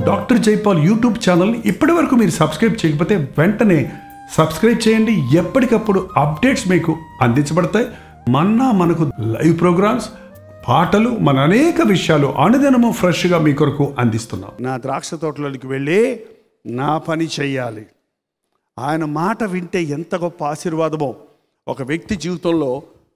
Doctor Jaipal YouTube channel ఇప్పటి వరకు మీరు సబ్స్క్రైబ్ చేయకపోతే వెంటనే సబ్స్క్రైబ్ చేయండి ఎప్పటికప్పుడు అప్డేట్స్ మీకు అందించబడతాయి మన్నా మనకు లైవ్ ప్రోగ్రామ్స్ పాటలు మన అనేక విషయాలు అనుదినము ఫ్రెష్గా మీ కొరకు అందిస్తున్నాం నా ద్రాక్ష తోటలోకి వెళ్ళి నా పని చెయ్యాలి ఆయన మాట వింటే ఎంత గొప్ప ఆశీర్వాదమో ఒక వ్యక్తి జీవితంలో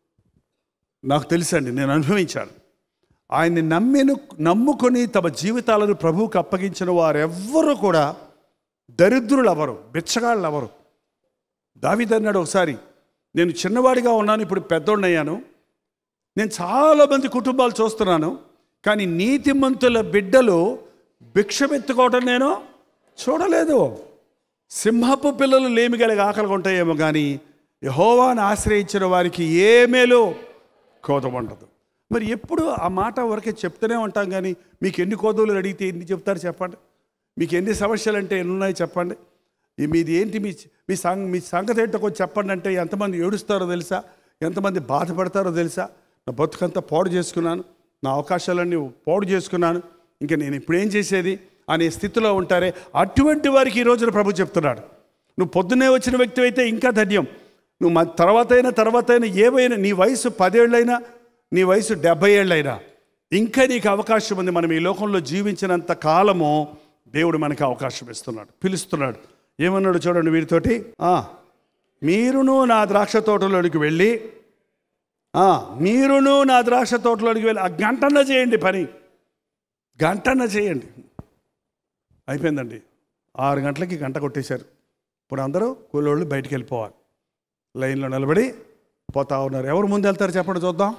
నాకు తెలుసండి నేను అనుభవించాను ఆయన్ని నమ్మిను నమ్ముకొని తమ జీవితాలను ప్రభువుకు అప్పగించిన వారెవ్వరూ కూడా దరిద్రులు అవరు బిచ్చగాళ్ళు అవరు దావిదన్నాడు ఒకసారి నేను చిన్నవాడిగా ఉన్నాను ఇప్పుడు పెద్దోడినయ్యాను నేను చాలామంది కుటుంబాలు చూస్తున్నాను కానీ నీతిమంతుల బిడ్డలు భిక్షమెత్తుకోవటం నేను చూడలేదు సింహపు పిల్లలు లేమి కలిగి ఆకలిగా ఉంటాయేమో కానీ యహోవాను ఆశ్రయించిన వారికి ఏ మేలు కోత ఉండదు మరి ఎప్పుడు ఆ మాట వరకే చెప్తూనే ఉంటాం కానీ మీకు ఎన్ని కోదవులు అడిగితే ఎన్ని చెప్తారు చెప్పండి మీకు ఎన్ని సమస్యలు అంటే ఎన్ని ఉన్నాయి చెప్పండి ఈ మీది ఏంటి మీ మీ సంగ మీ సంగతి ఏంటో కొంచెం చెప్పండి అంటే ఎంతమంది ఏడుస్తారో తెలుసా ఎంతమంది బాధపడతారో తెలుసా నా బతుకంతా పాడు చేసుకున్నాను నా అవకాశాలన్నీ పాడు చేసుకున్నాను ఇంకా నేను ఇప్పుడు ఏం చేసేది అనే స్థితిలో ఉంటారే అటువంటి వారికి ఈ రోజున ప్రభు చెప్తున్నాడు నువ్వు పొద్దున్నే వచ్చిన వ్యక్తి అయితే ఇంకా ధన్యం నువ్వు మ- తర్వాత అయినా తర్వాత అయినా ఏవైనా నీ వయసు పదేళ్ళైనా నీ వయసు డెబ్బై ఏళ్ళైనా ఇంకా నీకు అవకాశం ఉంది మనం ఈ లోకంలో జీవించినంత కాలము దేవుడు మనకి అవకాశం ఇస్తున్నాడు పిలుస్తున్నాడు ఏమన్నాడు చూడండి వీరితోటి "ఆ, మీరును నా ద్రాక్ష తోటలోనికి వెళ్ళి "ఆ, మీరును నా ద్రాక్ష తోటలోనికి వెళ్ళి ఆ గంటన్న చేయండి పని గంటన్న చేయండి అయిపోయిందండి ఆరు గంటలకి గంట కొట్టేశారు ఇప్పుడు అందరూ కూలోళ్ళు బయటికి వెళ్ళిపోవాలి లైన్లో నిలబడి పోతా ఉన్నారు ఎవరు ముందు వెళ్తారు చెప్పండి చూద్దాం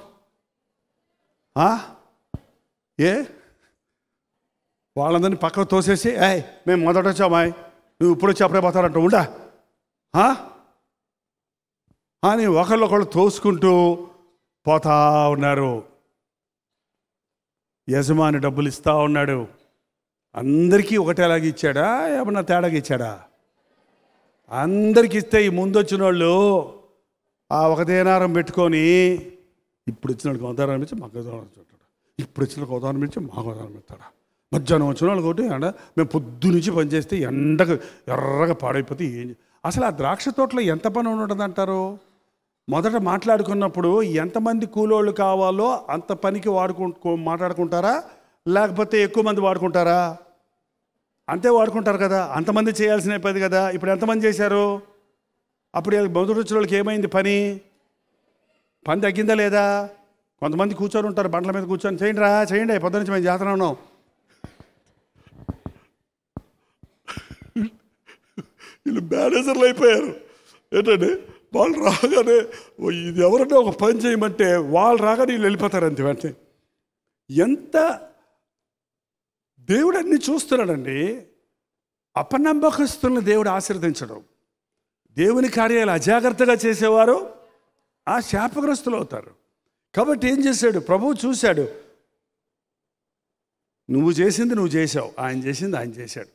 ఆ? ఏ వాళ్ళందరినీ పక్కకు తోసేసి ఏయ్ మేము మొదట వచ్చామాయ్ నువ్వు ఇప్పుడు వచ్చి అప్పుడే పోతారంట ఉండా ఆ? అని ఒకళ్ళొకళ్ళు తోసుకుంటూ పోతా ఉన్నారు యజమాని డబ్బులు ఇస్తా ఉన్నాడు అందరికీ ఒకటేలాగా ఇచ్చాడా ఏమన్నా తేడాగా ఇచ్చాడా అందరికి ఇస్తే ఈ ముందు వచ్చిన వాళ్ళు ఆ ఒక దేనారం పెట్టుకొని ఇప్పుడు వచ్చిన వాళ్ళకి ఉదాహరణ ఇచ్చి మాకు ఉదాహరణ ఇచ్చాడు ఇప్పుడు వచ్చిన వాళ్ళకి ఉదాహరణ ఇచ్చి మాకు ఉదాహరణ ఇస్తాడా మధ్యాహ్నం వచ్చిన వాళ్ళకి ఒకటి ఎండ మేము పొద్దు నుంచి పనిచేస్తే ఎండకు ఎర్రగా పాడైపోతే ఏం చే- అసలు ఆ ద్రాక్ష తోటలో ఎంత పని ఉంటుంది అంటారు మొదట మాట్లాడుకున్నప్పుడు ఎంతమంది కూలోళ్ళు కావాలో అంత పనికి వాడుకు మాట్లాడుకుంటారా లేకపోతే ఎక్కువ మంది వాడుకుంటారా అంతే వాడుకుంటారు కదా అంతమంది చేయాల్సిన పని కదా ఇప్పుడు ఎంతమంది చేశారు అప్పుడు వీళ్ళకి మొదటి వచ్చిన వాళ్ళకి ఏమైంది పని పని తగ్గిందా లేదా కొంతమంది కూర్చొని ఉంటారు బండ్ల మీద కూర్చొని చేయండి రా చేయండి పొద్దు నుంచి మేము జాతర ఉన్నాం వీళ్ళు మేనేజర్లు అయిపోయారు ఏంటంటే వాళ్ళు రాగానే "ఓ, ఇది ఎవరంటే ఒక పని చేయమంటే వాళ్ళు రాగానే వీళ్ళు వెళ్ళిపోతారు అంతే వెంటనే ఎంత దేవుడు అన్ని చూస్తున్నాడండి అపనమ్మకస్తులను దేవుడు ఆశీర్వదించడం దేవుని కార్యాలు అజాగ్రత్తగా చేసేవారు ఆ శాపగ్రస్తులు అవుతారు కాబట్టి ఏం చేశాడు ప్రభువు చూశాడు నువ్వు చేసింది నువ్వు చేశావు ఆయన చేసింది ఆయన చేశాడు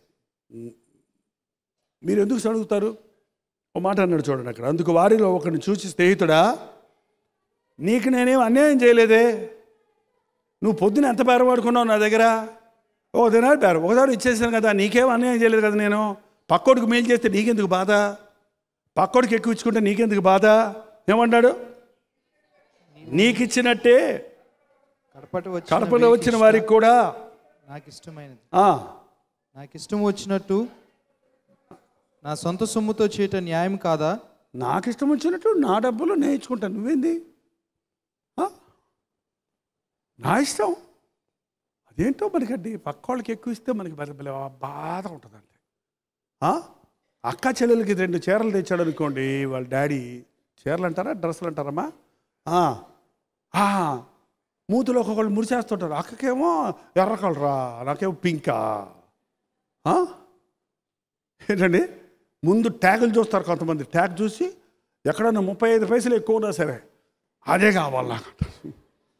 మీరు ఎందుకు అడుగుతారు ఓ మాట అన్నాడు చూడండి అక్కడ అందుకు వారిలో ఒకరిని చూసి స్నేహితుడా నీకు నేనేం అన్యాయం చేయలేదే నువ్వు పొద్దున ఎంత బేరం వాడుకున్నావు నా దగ్గర ఓ దినాడు బేరం ఒకదాడు ఇచ్చేసాను కదా నీకేం అన్యాయం చేయలేదు కదా నేను పక్కోడికి మేలు చేస్తే నీకెందుకు బాధ పక్కోడికి ఎక్కువ ఇచ్చుకుంటే నీకెందుకు బాధ ఏమన్నాడు నీకు ఇచ్చినట్టే కడపటి వచ్చిన కడపలో మీకు వచ్చిన ఇష్ట- వారికి కూడా నాకు ఇష్టమైనది ఆ, నాకు ఇష్టం వచ్చినట్టు నా సొంత సొమ్ముతో చేయటం న్యాయం కాదా నాకు ఇష్టం వచ్చినట్టు నా డబ్బులు నేను ఇచ్చుకుంటాను నువ్వేంది ఆ? నా ఇష్టం అదేంటో మనకండి పక్క వాళ్ళకి ఎక్కువ ఇస్తే మనకి భలే భలే బాధ ఉంటుందండి ఆ? అక్క చెల్లెలకి రెండు చీరలు తెచ్చాడు అనుకోండి వాళ్ళ డాడీ చీరలు అంటారా డ్రెస్సులు అంటారమ్మా ఆ. ఆ. మూతులో ఒక్కొక్కళ్ళు మురిచేస్తుంటారు అక్కకేమో ఎర్ర కలరా నాకేమో పింకా ఆ? ఏంటండి ముందు ట్యాగులు చూస్తారు కొంతమంది ట్యాగ్ చూసి ఎక్కడన్నా ముప్పై ఐదు పైసలు ఎక్కువ ఉన్నా సరే అదే కావాలి నాకు అంటారు.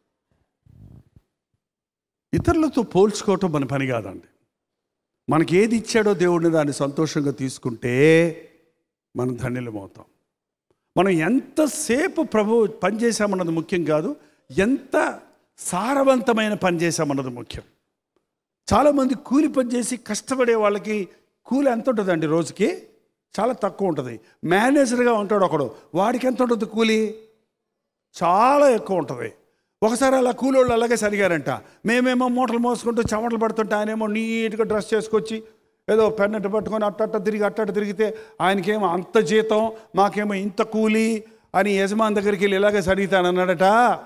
ఇతరులతో పోల్చుకోవటం మన పని కాదండి మనకి ఏది ఇచ్చాడో దేవుడిని దాన్ని సంతోషంగా తీసుకుంటే మనం ధన్యులమవుతాం మనం ఎంతసేపు ప్రభు పని చేశామన్నది ముఖ్యం కాదు ఎంత సారవంతమైన పని చేశామన్నది ముఖ్యం చాలామంది కూలి పని చేసి కష్టపడే వాళ్ళకి కూలి ఎంత ఉంటుందండి రోజుకి చాలా తక్కువ ఉంటుంది మేనేజర్గా ఉంటాడు ఒకడు వాడికి ఎంత ఉంటుంది కూలి చాలా ఎక్కువ ఉంటుంది ఒకసారి అలా కూలోళ్ళు అలాగే సరిగారంట మేమేమో మూటలు మోసుకుంటూ చెమటలు పడుతుంటే ఆయనేమో నీట్గా డ్రెస్ చేసుకొచ్చి ఏదో పెన్నట్టు పట్టుకొని అట్టట్ట తిరిగి అట్టట్ట తిరిగితే ఆయనకేమో అంత జీతం మాకేమో ఇంత కూలి అని యజమాని దగ్గరికి వెళ్ళి ఇలాగే సరిగుతానన్నాడట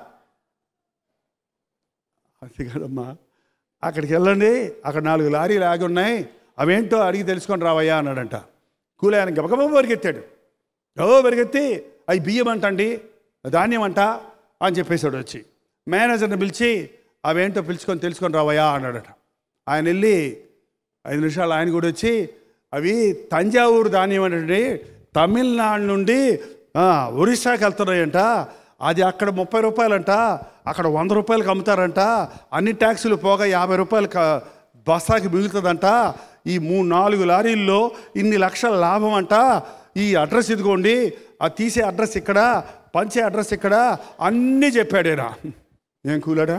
అది కదమ్మా అక్కడికి వెళ్ళండి అక్కడ నాలుగు లారీలు ఆగి ఉన్నాయి అవేంటో అడిగి తెలుసుకొని రావయ్యా అన్నాడంట కూలి ఆయన గబగబా పరిగెత్తాడు గబగబా పరిగెత్తి అవి బియ్యం అంటండి ధాన్యం అంట అని చెప్పేశాడు వచ్చి మేనేజర్ని పిలిచి అవేంటో పిలుచుకొని తెలుసుకొని రావయ్యా అన్నాడట ఆయన వెళ్ళి ఐదు నిమిషాలు ఆయన కూడా వచ్చి అవి తంజావూరు ధాన్యం అంటే తమిళనాడు నుండి ఆ, ఒరిస్సాకి వెళ్తున్నాయంట అది అక్కడ ముప్పై రూపాయలంట అక్కడ వంద రూపాయలకి అమ్ముతారంట అన్ని ట్యాక్సులు పోగా యాభై రూపాయలు క- బస్తాకి మిగులుతుందంట ఈ మూడు నాలుగు లారీల్లో ఇన్ని లక్షల లాభం అంట ఈ అడ్రస్ ఇదిగోండి ఆ తీసే అడ్రస్ ఇక్కడ పంచే అడ్రస్ ఇక్కడ అన్నీ చెప్పాడేనా ఏం కూలాడా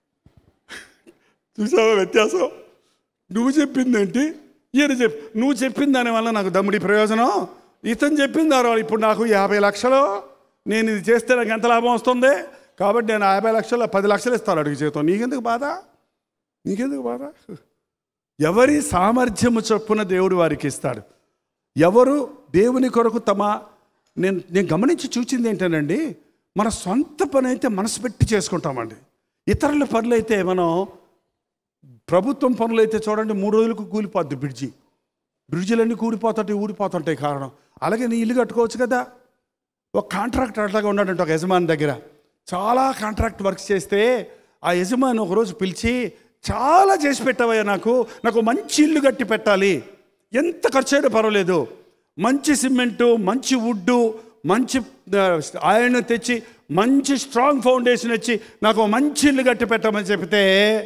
చూసావా వ్యత్యాసం నువ్వు చెప్పిందేంటి ఈయన చెప్ నువ్వు చెప్పిన దానివల్ల నాకు దమ్ముడి ప్రయోజనం ఇతను చెప్పిన దానివల్ల ఇప్పుడు నాకు యాభై లక్షలు నేను ఇది చేస్తే నాకు ఎంత లాభం వస్తుంది కాబట్టి నేను యాభై లక్షలు పది లక్షలు ఇస్తాను అడుగు జీతం నీకెందుకు బాధ నీకెందుకు బాధ ఎవరి సామర్థ్యము చొప్పున దేవుడు వారికి ఇస్తాడు ఎవరు దేవుని కొరకు తమ నేను నేను గమనించి చూచింది ఏంటండి మన సొంత పని అయితే మనసు పెట్టి చేసుకుంటామండి ఇతరుల పనులు అయితే మనం ప్రభుత్వం పనులు అయితే చూడండి మూడు రోజులకు కూలిపోద్ది బ్రిడ్జి బ్రిడ్జిలన్నీ కూలిపోతుంటాయి ఊడిపోతుంటాయి కారణం అలాగే నీ ఇల్లు కట్టుకోవచ్చు కదా ఒక కాంట్రాక్ట్ అట్లాగా ఉన్నాడంట ఒక యజమాని దగ్గర చాలా కాంట్రాక్ట్ వర్క్స్ చేస్తే ఆ యజమాని ఒకరోజు పిలిచి చాలా చేసి పెట్టావయ్యా నాకు నాకు మంచి ఇల్లు కట్టి పెట్టాలి ఎంత ఖర్చు అయినా పర్వాలేదు మంచి సిమెంటు మంచి వుడ్డు మంచి ఆయన తెచ్చి మంచి స్ట్రాంగ్ ఫౌండేషన్ వచ్చి నాకు మంచి ఇల్లు కట్టి పెట్టమని చెప్తే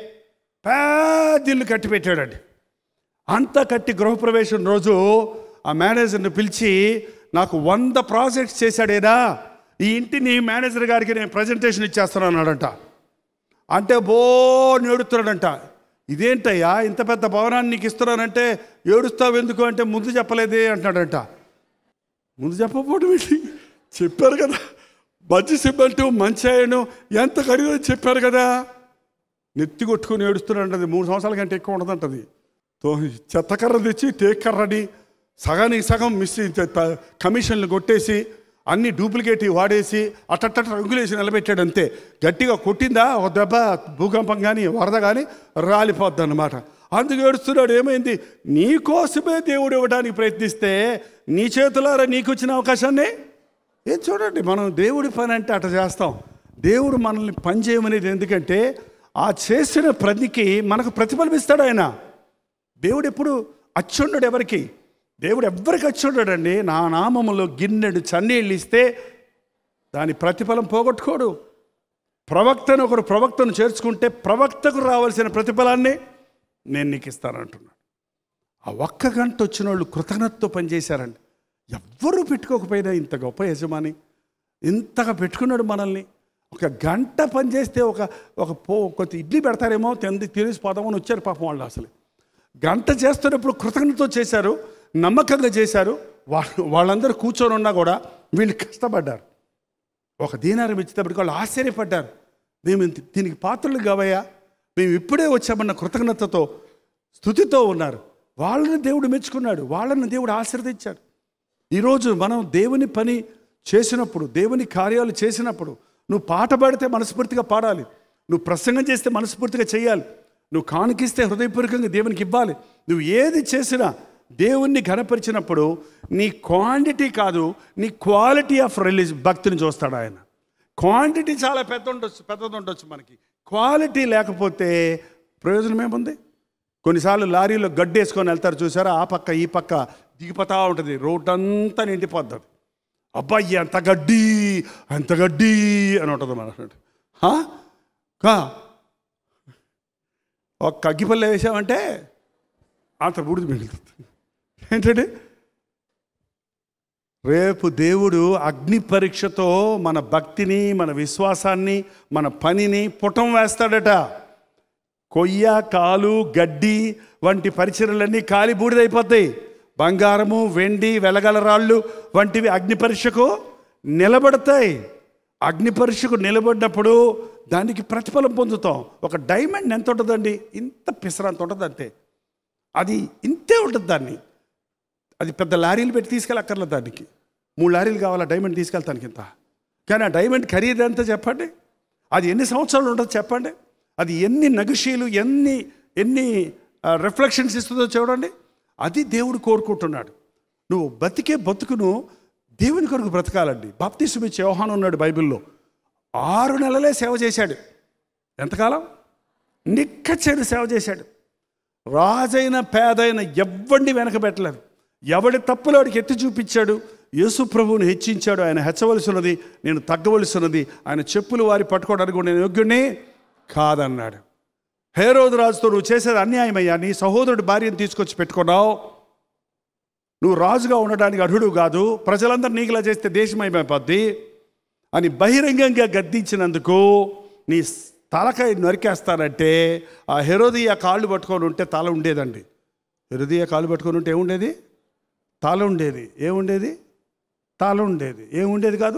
పెద్ద ఇల్లు కట్టి పెట్టాడండి అంతా కట్టి గృహప్రవేశం రోజు ఆ మేనేజర్ని పిలిచి నాకు వంద ప్రాజెక్ట్స్ చేశాడేనా ఈ ఇంటిని మేనేజర్ గారికి నేను ప్రజెంటేషన్ ఇచ్చేస్తాను అన్నాడంట అంటే బో ఏడుస్తున్నాడంట ఇదేంటయ్యా ఇంత పెద్ద భవనాన్ని నీకు ఇస్తున్నానంటే ఏడుస్తావు ఎందుకు అంటే ముందు చెప్పలేదే అంటున్నాడంట ముందు చెప్పకపోవడం ఏంటి చెప్పారు కదా మంచి సిమెంట్ మంచి ఆయను ఎంత ఖరీదు చెప్పారు కదా నెత్తి కొట్టుకుని ఏడుస్తున్నాడు మూడు సంవత్సరాల కంటే ఎక్కువ ఉండదంటది తో చెత్తకర్ర తెచ్చి టేక్ కర్రని సగానికి సగం మిస్ చే- త- కమిషన్లు కొట్టేసి అన్ని డూప్లికేట్ వాడేసి అట్టట్ట రంగులేసి నిలబెట్టాడు అంతే గట్టిగా కొట్టిందా ఒక దెబ్బ భూకంపం కానీ వరద కానీ రాలిపోద్ది అనమాట అందుకు ఏడుస్తున్నాడు ఏమైంది నీకోసమే దేవుడు ఇవ్వడానికి ప్రయత్నిస్తే నీ చేతులారా నీకు వచ్చిన అవకాశాన్ని ఏం చూడండి మనం దేవుడి పని అంటే అట్లా చేస్తాం దేవుడు మనల్ని పని చేయమనేది ఎందుకంటే ఆ చేసిన పనికి మనకు ప్రతిఫలమిస్తాడు ఆయన దేవుడు ఎప్పుడు అచ్చుండడు ఎవరికి దేవుడు ఎవ్వరికి అచ్చుండడండి నా నామములో గిన్నెడు చన్నీళ్ళు ఇస్తే దాని ప్రతిఫలం పోగొట్టుకోడు ప్రవక్తను ఒకరు ప్రవక్తను చేర్చుకుంటే ప్రవక్తకు రావాల్సిన ప్రతిఫలాన్ని నేను నీకు ఇస్తానంటున్నాను ఆ ఒక్క గంట వచ్చిన వాళ్ళు కృతజ్ఞతతో పనిచేశారండి ఎవ్వరూ పెట్టుకోకపోయినా ఇంత గొప్ప యజమాని ఇంతగా పెట్టుకున్నాడు మనల్ని ఒక గంట పని చేస్తే ఒక ఒక పో కొద్ది ఇడ్లీ పెడతారేమో తింది తెలిసిపోదామని వచ్చారు పాపం వాళ్ళు అసలు గంట చేస్తున్నప్పుడు కృతజ్ఞతతో చేశారు నమ్మకంగా చేశారు వాళ్ళు వాళ్ళందరూ కూర్చొని ఉన్నా కూడా వీళ్ళు కష్టపడ్డారు ఒక దీనారం ఇచ్చేటప్పటికి వాళ్ళు ఆశ్చర్యపడ్డారు మేము ఇంత- దీనికి పాత్రలు కావయ్యా మేము ఇప్పుడే వచ్చామన్న కృతజ్ఞతతో స్థుతితో ఉన్నారు వాళ్ళని దేవుడు మెచ్చుకున్నాడు వాళ్ళని దేవుడు ఆశీర్వదించాడు ఈరోజు మనం దేవుని పని చేసినప్పుడు దేవుని కార్యాలు చేసినప్పుడు నువ్వు పాట పాడితే మనస్ఫూర్తిగా పాడాలి నువ్వు ప్రసంగం చేస్తే మనస్ఫూర్తిగా చేయాలి నువ్వు కానుకిస్తే హృదయపూర్వకంగా దేవునికి ఇవ్వాలి నువ్వు ఏది చేసినా దేవుణ్ణి ఘనపరిచినప్పుడు నీ క్వాంటిటీ కాదు నీ క్వాలిటీ ఆఫ్ రిలీజ్ భక్తిని చూస్తాడు ఆయన క్వాంటిటీ చాలా పెద్ద ఉండొచ్చు పెద్దది ఉండొచ్చు మనకి క్వాలిటీ లేకపోతే ప్రయోజనం ఏముంది కొన్నిసార్లు లారీలో గడ్డేసుకొని వెళ్తారు చూసారా ఆ పక్క ఈ పక్క దిగిపోతా ఉంటుంది రోడ్ అంతా నిండిపోద్ది అది. అబ్బాయి ఎంత గడ్డి ఎంత గడ్డి అని ఉంటుంది మన హా? కా ఒక కగ్గిపల్లె వేసామంటే అంత బూడిద మిగులుతుంది ఏంటంటే రేపు దేవుడు అగ్ని పరీక్షతో మన భక్తిని మన విశ్వాసాన్ని మన పనిని పుటం వేస్తాడట కొయ్య కాలు గడ్డి వంటి పరిచయలన్నీ కాలి బూడిదైపోతాయి బంగారము వెండి వెలగల రాళ్ళు వంటివి అగ్ని పరీక్షకు నిలబడతాయి అగ్ని పరీక్షకు నిలబడినప్పుడు దానికి ప్రతిఫలం పొందుతాం ఒక డైమండ్ ఎంత ఉంటుందండి ఇంత పిసరంత ఉంటుంది అంతే అది ఇంతే ఉంటుంది దాన్ని అది పెద్ద లారీలు పెట్టి తీసుకెళ్ళక్కర్లేదు దానికి మూడు లారీలు కావాలా డైమండ్ తీసుకెళ్తానికి ఇంత కానీ ఆ డైమండ్ ఖరీదు ఎంత చెప్పండి అది ఎన్ని సంవత్సరాలు ఉంటుంది చెప్పండి అది ఎన్ని నగిషీలు ఎన్ని ఎన్ని రిఫ్లెక్షన్స్ ఇస్తుందో చూడండి అది దేవుడు కోరుకుంటున్నాడు నువ్వు బతికే బతుకును దేవుని కొరకు బ్రతకాలండి బాప్తిసం ఇచ్చే యోహాను ఉన్నాడు బైబిల్లో ఆరు నెలలే సేవ చేశాడు ఎంతకాలం నిక్కచ్చేడు సేవ చేశాడు రాజైన పేదైన ఎవడిని వెనకబెట్టలేదు ఎవడి తప్పులు వాడికి ఎత్తి చూపించాడు యేసు ప్రభువుని హెచ్చించాడు ఆయన హెచ్చవలసి ఉన్నది నేను తగ్గవలసి ఉన్నది ఆయన చెప్పులు వారి పట్టుకోవడానికి కూడా నేను యోగ్యుడిని కాదన్నాడు హేరోదు రాజుతో నువ్వు చేసేది అన్యాయమయ్యా నీ సహోదరుడి భార్యను తీసుకొచ్చి పెట్టుకున్నావు నువ్వు రాజుగా ఉండడానికి అర్హుడు కాదు ప్రజలందరూ నీకులా చేస్తే దేశమైపోద్ది అని బహిరంగంగా గద్దించినందుకు నీ తలకాయ నరికేస్తానంటే ఆ హెరోదియ కాళ్ళు పట్టుకొని ఉంటే తల ఉండేదండి హెరోదియ కాళ్ళు పట్టుకొని ఉంటే ఏముండేది తల ఉండేది ఏముండేది తల ఉండేది ఏముండేది కాదు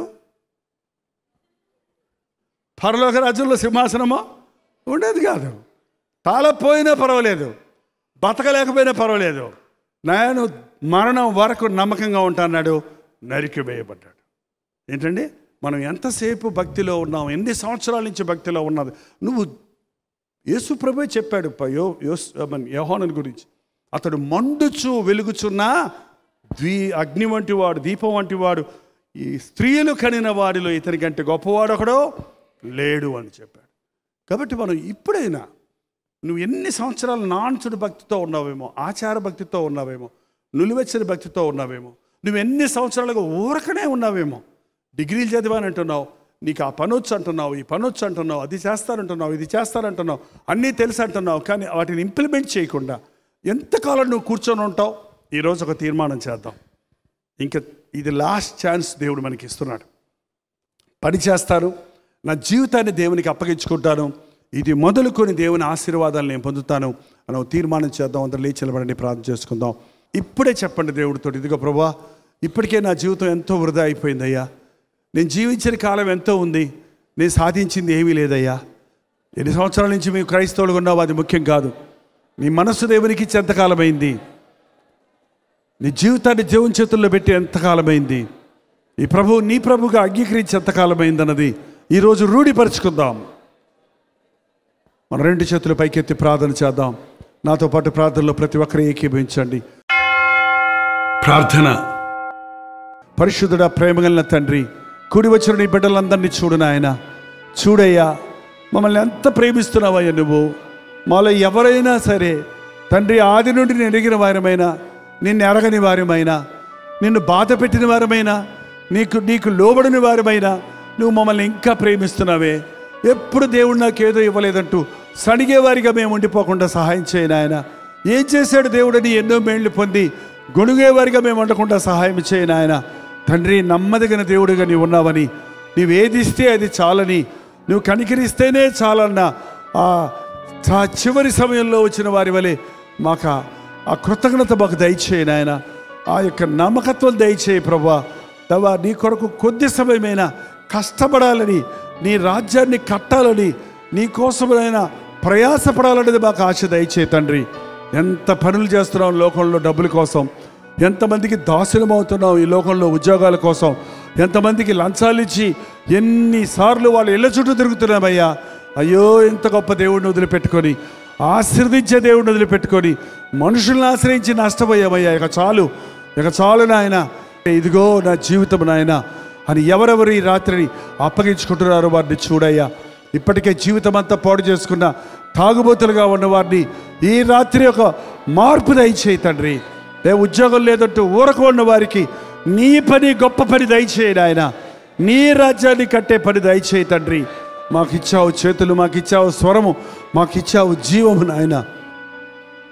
పరలోక రాజ్యంలో సింహాసనమో ఉండేది కాదు తల పోయినా పర్వాలేదు బతకలేకపోయినా పర్వాలేదు నేను మరణం వరకు నమ్మకంగా ఉంటాన్నాడు నరికి వేయబడ్డాడు ఏంటండి మనం ఎంతసేపు భక్తిలో ఉన్నాం ఎన్ని సంవత్సరాల నుంచి భక్తిలో ఉన్నది నువ్వు యేసు ప్రభు చెప్పాడు ప- యో యోస్ యోహాను గురించి అతడు మండుచు వెలుగుచున్న ద్వీ అగ్ని వంటి వాడు దీపం వంటి వాడు ఈ స్త్రీలు కనిన వాడిలో ఇతని కంటే గొప్పవాడు ఒకడో లేడు అని చెప్పాడు కాబట్టి మనం ఇప్పుడైనా నువ్వు ఎన్ని సంవత్సరాలు నాన్చుడు భక్తితో ఉన్నావేమో ఆచార భక్తితో ఉన్నావేమో నులివెచ్చని భక్తితో ఉన్నావేమో నువ్వు ఎన్ని సంవత్సరాలుగా ఊరకనే ఉన్నావేమో డిగ్రీలు చదివానంటున్నావు నీకు ఆ పనొచ్చు అంటున్నావు ఈ పనొచ్చు అంటున్నావు అది చేస్తానంటున్నావు ఇది చేస్తానంటున్నావు అన్నీ తెలుసు అంటున్నావు కానీ వాటిని ఇంప్లిమెంట్ చేయకుండా ఎంతకాలం నువ్వు కూర్చొని ఉంటావు ఈరోజు ఒక తీర్మానం చేద్దాం ఇంకా ఇది లాస్ట్ ఛాన్స్ దేవుడు మనకి ఇస్తున్నాడు పని చేస్తాను నా జీవితాన్ని దేవునికి అప్పగించుకుంటాను ఇది మొదలుకొని దేవుని ఆశీర్వాదాలు నేను పొందుతాను అని ఒక తీర్మానం చేద్దాం అందరూ లేచి నిలబడండి ప్రార్థన చేసుకుందాం ఇప్పుడే చెప్పండి దేవుడితో ఇదిగో ప్రభా ఇప్పటికే నా జీవితం ఎంతో వృధా అయిపోయిందయ్యా నేను జీవించిన కాలం ఎంతో ఉంది నేను సాధించింది ఏమీ లేదయ్యా ఎన్ని సంవత్సరాల నుంచి మేము క్రైస్తవులుగా ఉన్నావు అది ముఖ్యం కాదు నీ మనస్సు దేవునికి ఇచ్చి ఎంతకాలమైంది నీ జీవితాన్ని దేవుని చేతుల్లో పెట్టి ఎంతకాలమైంది ఈ ప్రభువు నీ ప్రభుగా అంగీకరించి ఎంతకాలమైంది అన్నది ఈరోజు రూఢిపరుచుకుందాం మన రెండు చేతులు పైకెత్తి ప్రార్థన చేద్దాం నాతో పాటు ప్రార్థనలో ప్రతి ఒక్కరు ఏకీభవించండి ప్రార్థన పరిశుద్ధుడా ప్రేమగలిగిన తండ్రి కూడి వచ్చిన నీ బిడ్డలందరినీ చూడు నాయన చూడయ్యా మమ్మల్ని ఎంత ప్రేమిస్తున్నావయ్యా నువ్వు మాలో ఎవరైనా సరే తండ్రి ఆది నుండి నేను ఎరిగిన వారమైనా నిన్ను ఎరగని వారమైనా నిన్ను బాధ పెట్టిన వారమైనా నీకు నీకు లోబడిన వారమైనా నువ్వు మమ్మల్ని ఇంకా ప్రేమిస్తున్నావే ఎప్పుడు దేవుడు నాకు ఏదో ఇవ్వలేదంటూ సణిగేవారిగా మేము ఉండిపోకుండా సహాయం చేయను ఆయన ఏం చేశాడు దేవుడని ఎన్నో మేళ్లు పొంది గొణుగేవారిగా మేము ఉండకుండా సహాయం చేయను ఆయన తండ్రి నమ్మదగిన దేవుడిగా నీవు ఉన్నావని నీవు ఏది ఇస్తే అది చాలని నువ్వు కనికరిస్తేనే చాలన్న ఆ ఆ చివరి సమయంలో వచ్చిన వారి వలె మాకు ఆ- ఆ కృతజ్ఞత మాకు దయచేయి నాయన ఆ యొక్క నమ్మకత్వం దయచేయి ప్రభా దవా నీ కొరకు కొద్ది సమయమైనా కష్టపడాలని నీ రాజ్యాన్ని కట్టాలని నీ కోసమైనా ప్రయాసపడాలనేది మాకు ఆశ దయచేయి తండ్రి ఎంత పనులు చేస్తున్నాం లోకంలో డబ్బుల కోసం ఎంతమందికి దాసులం అవుతున్నాం ఈ లోకంలో ఉద్యోగాల కోసం ఎంతమందికి లంచాలు ఇచ్చి ఎన్నిసార్లు వాళ్ళ ఇళ్ళ చుట్టూ తిరుగుతున్నామయ్యా అయ్యో ఎంత గొప్ప దేవుడిని వదిలిపెట్టుకొని ఆశీర్వదించే దేవుడిని వదిలిపెట్టుకొని మనుషుల్ని ఆశ్రయించి నష్టపోయామయ్యా ఇక చాలు ఇక చాలు నాయన ఇదిగో నా జీవితం నాయన అని ఎవరెవరు ఈ రాత్రిని అప్పగించుకుంటున్నారో వారిని చూడయ్యా ఇప్పటికే జీవితం అంతా పాడు చేసుకున్న తాగుబోతులుగా ఉన్న వారిని ఈ రాత్రి ఒక మార్పు దయచేయి తండ్రి ఏ ఉద్యోగం లేదంటూ ఊరకు ఉన్న వారికి నీ పని గొప్ప పని దయచేయి ఆయన నీ రాజ్యాన్ని కట్టే పని దయచేయి తండ్రి మాకు ఇచ్చావు చేతులు మాకు ఇచ్చావు స్వరము మాకు ఇచ్చావు జీవము నాయన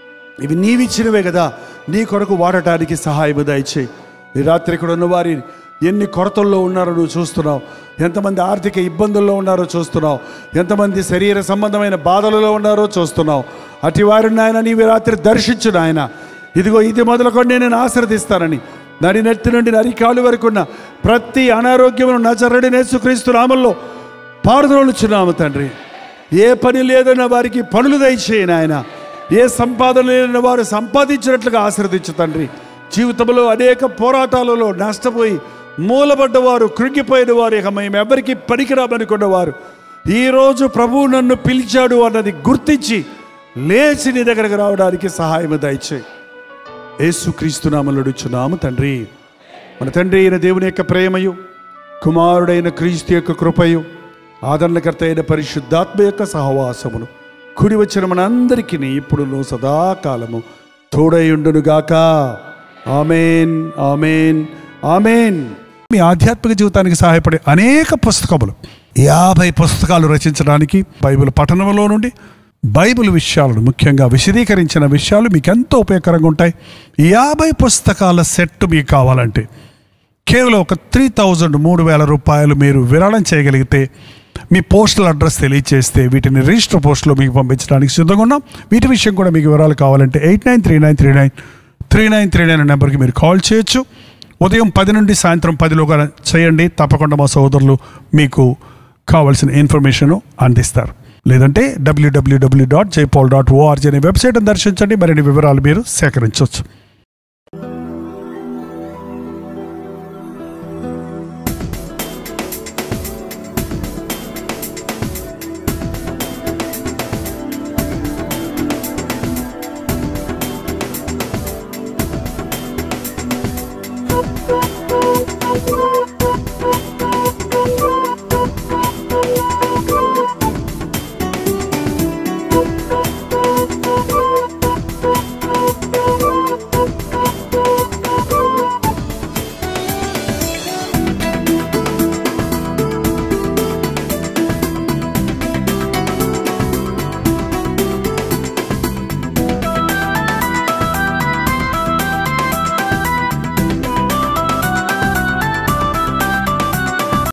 ఇవి నీవిచ్చినవే కదా నీ కొరకు వాడటానికి సహాయము దయచేయి ఈ రాత్రి ఇక్కడ ఉన్న వారి ఎన్ని కొరతల్లో ఉన్నారో నువ్వు చూస్తున్నావు ఎంతమంది ఆర్థిక ఇబ్బందుల్లో ఉన్నారో చూస్తున్నావు ఎంతమంది శరీర సంబంధమైన బాధలలో ఉన్నారో చూస్తున్నావు అటు వారిని నాయన నీవు రాత్రి దర్శించు నాయన ఇదిగో ఇది మొదలుకొని నేను ఆశ్రదిస్తానని నడి నెత్తి నుండి నరికాలు వరకు ఉన్న ప్రతి అనారోగ్యమును నచరడి నేసుక్రీస్తు నామంలో పారదోలుచున్నాము తండ్రి ఏ పని లేదన్న వారికి పనులు దయచేయి నాయన ఏ సంపాదన లేని వారు సంపాదించినట్లుగా ఆశ్రదించు తండ్రి జీవితంలో అనేక పోరాటాలలో నష్టపోయి మూలపడ్డవారు కృంగిపోయిన వారు ఇక మేము ఎవరికి పనికిరామనుకున్నవారు ఈరోజు ప్రభువు నన్ను పిలిచాడు అన్నది గుర్తించి లేచి నీ దగ్గరకు రావడానికి సహాయం దయచేయి యేసుక్రీస్తునామలు అడుచున్నాము తండ్రి మన తండ్రి అయిన దేవుని యొక్క ప్రేమయు కుమారుడైన క్రీస్తు యొక్క కృపయు ఆదరణకర్త అయిన పరిశుద్ధాత్మ యొక్క సహవాసమును కుడి వచ్చిన మనందరికీ ఇప్పుడు సదాకాలము తోడయుండునుగాక ఆమెన్ ఆమెన్ ఆమెన్ మీ ఆధ్యాత్మిక జీవితానికి సహాయపడే అనేక పుస్తకములు యాభై పుస్తకాలు రచించడానికి బైబిల్ పఠనంలో నుండి బైబిల్ విషయాలను ముఖ్యంగా విశదీకరించిన విషయాలు మీకు ఎంతో ఉపయోగకరంగా ఉంటాయి యాభై పుస్తకాల సెట్ మీకు కావాలంటే కేవలం ఒక త్రీ థౌజండ్ మూడు వేల రూపాయలు మీరు విరాళం చేయగలిగితే మీ పోస్టల్ అడ్రస్ తెలియచేస్తే వీటిని రిజిస్టర్ పోస్ట్లో మీకు పంపించడానికి సిద్ధంగా ఉన్నాం వీటి విషయం కూడా మీకు వివరాలు కావాలంటే eight nine three nine three nine three nine three nine నెంబర్కి మీరు కాల్ చేయొచ్చు ఉదయం పది నుండి సాయంత్రం పదిలోగా చేయండి తప్పకుండా మా సోదరులు మీకు కావాల్సిన ఇన్ఫర్మేషన్ అందిస్తారు లేదంటే డబ్ల్యూడబ్ల్యూడబ్ల్యూ డాట్ జైపాల్ డాట్ ఓఆర్జీ అనే వెబ్సైట్ని దర్శించండి మరిన్ని వివరాలు మీరు సేకరించవచ్చు